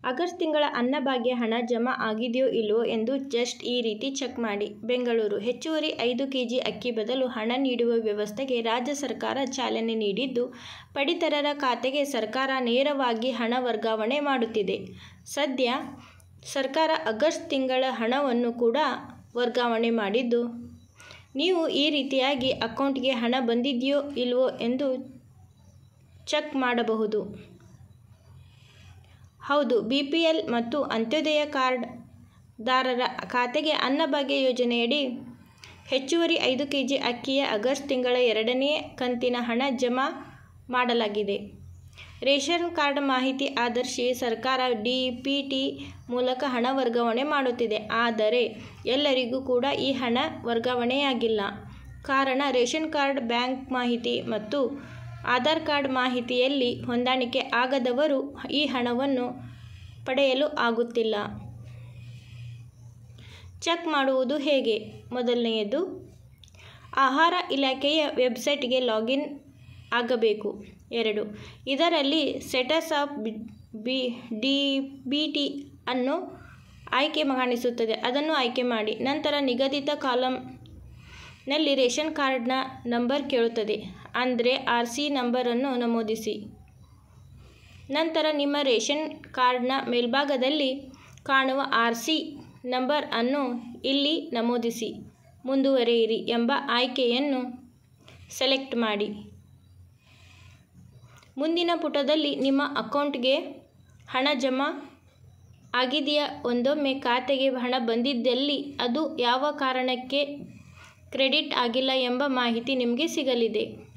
August ತಿಂಗಳ ಅನ್ನಭಾಗ್ಯ ಹಣ ಜಮಾ ಆಗಿದೆಯೋ ಇಲ್ವೋ ಎಂದು ಜಸ್ಟ್ ಈ ರೀತಿ ಚೆಕ್ ಮಾಡಿ ಬೆಂಗಳೂರು ಹೆಚ್ಚುವರಿ ಐದು ಕೆಜಿ ಅಕ್ಕಿ ಬದಲು ಹಣ ನೀಡುವ ವ್ಯವಸ್ಥೆಗೆ ರಾಜ್ಯ ಸರ್ಕಾರ ಚಾಲನೆ ನೀಡಿದ್ದು ಪಡಿತರರ ಖಾತೆಗೆ ಸರ್ಕಾರ ನೇರವಾಗಿ ಹಣ ವರ್ಗಾವಣೆ ಮಾಡುತ್ತಿದೆ ಸದ್ಯ ಸರ್ಕಾರ ಆಗಸ್ಟ್ ತಿಂಗಳ ಹಣವನ್ನು ಕೂಡ ವರ್ಗಾವಣೆ ಮಾಡಿದ್ದು ನೀವು ಈ ರೀತಿಯಾಗಿ ಅಕೌಂಟ್ಗೆ ಹಣ ಬಂದಿದೆಯೋ ಇಲ್ವೋ ಎಂದು ಚೆಕ್ ಮಾಡಬಹುದು ಹೌದು ಬಿ ಪಿ ಎಲ್ ಮತ್ತು ಅಂತ್ಯೋದಯ ಕಾರ್ಡ್ದಾರರ ಖಾತೆಗೆ ಅನ್ನಭಾಗ್ಯ ಯೋಜನೆಯಡಿ ಹೆಚ್ಚುವರಿ ಐದು ಕೆ ಜಿ ಅಕ್ಕಿಯ ಆಗಸ್ಟ್ ತಿಂಗಳ ಎರಡನೇ ಕಂತಿನ ಹಣ ಜಮಾ ಮಾಡಲಾಗಿದೆ ರೇಷನ್ ಕಾರ್ಡ್ ಮಾಹಿತಿ ಆಧರಿಸಿ ಸರ್ಕಾರ ಡಿ ಪಿ ಟಿ ಮೂಲಕ ಹಣ ವರ್ಗಾವಣೆ ಮಾಡುತ್ತಿದೆ ಆದರೆ ಎಲ್ಲರಿಗೂ ಕೂಡ ಈ ಹಣ ವರ್ಗಾವಣೆಯಾಗಿಲ್ಲ ಕಾರಣ ರೇಷನ್ ಕಾರ್ಡ್ ಬ್ಯಾಂಕ್ ಮಾಹಿತಿ ಮತ್ತು ಆಧಾರ್ ಕಾರ್ಡ್ ಮಾಹಿತಿಯಲ್ಲಿ ಹೊಂದಾಣಿಕೆ ಆಗದವರು ಈ ಹಣವನ್ನು ಪಡೆಯಲು ಆಗುತ್ತಿಲ್ಲ ಚೆಕ್ ಮಾಡುವುದು ಹೇಗೆ ಮೊದಲನೆಯದು ಆಹಾರ ಇಲಾಖೆಯ ವೆಬ್ಸೈಟ್ಗೆ ಲಾಗಿನ್ ಆಗಬೇಕು ಎರಡು ಇದರಲ್ಲಿ status of B D B T ಅನ್ನು ಆಯ್ಕೆ ಕಾಣಿಸುತ್ತದೆ ಅದನ್ನು ಆಯ್ಕೆ ಮಾಡಿ ನಂತರ ನಿಗದಿತ ಕಾಲಮ್ನಲ್ಲಿ ರೇಷನ್ ಕಾರ್ಡ್ನ ನಂಬರ್ ಕೇಳುತ್ತದೆ ಅಂದರೆ ಆರ್ ಸಿ ನಂಬರನ್ನು ನಮೂದಿಸಿ ನಂತರ ನಿಮ್ಮ ರೇಷನ್ ಕಾರ್ಡ್ನ ಮೇಲ್ಭಾಗದಲ್ಲಿ ಕಾಣುವ ಆರ್ ಸಿ ನಂಬರ್ ಅನ್ನು ಇಲ್ಲಿ ನಮೂದಿಸಿ ಮುಂದುವರಿಯಿರಿ ಎಂಬ ಆಯ್ಕೆಯನ್ನು ಸೆಲೆಕ್ಟ್ ಮಾಡಿ ಮುಂದಿನ ಪುಟದಲ್ಲಿ ನಿಮ್ಮ ಅಕೌಂಟ್ಗೆ ಹಣ ಜಮಾ ಆಗಿದೆಯಾ ಒಂದೊಮ್ಮೆ ಖಾತೆಗೆ ಹಣ ಬಂದಿದ್ದಲ್ಲಿ ಅದು ಯಾವ ಕಾರಣಕ್ಕೆ ಕ್ರೆಡಿಟ್ ಆಗಿಲ್ಲ ಎಂಬ ಮಾಹಿತಿ ನಿಮಗೆ ಸಿಗಲಿದೆ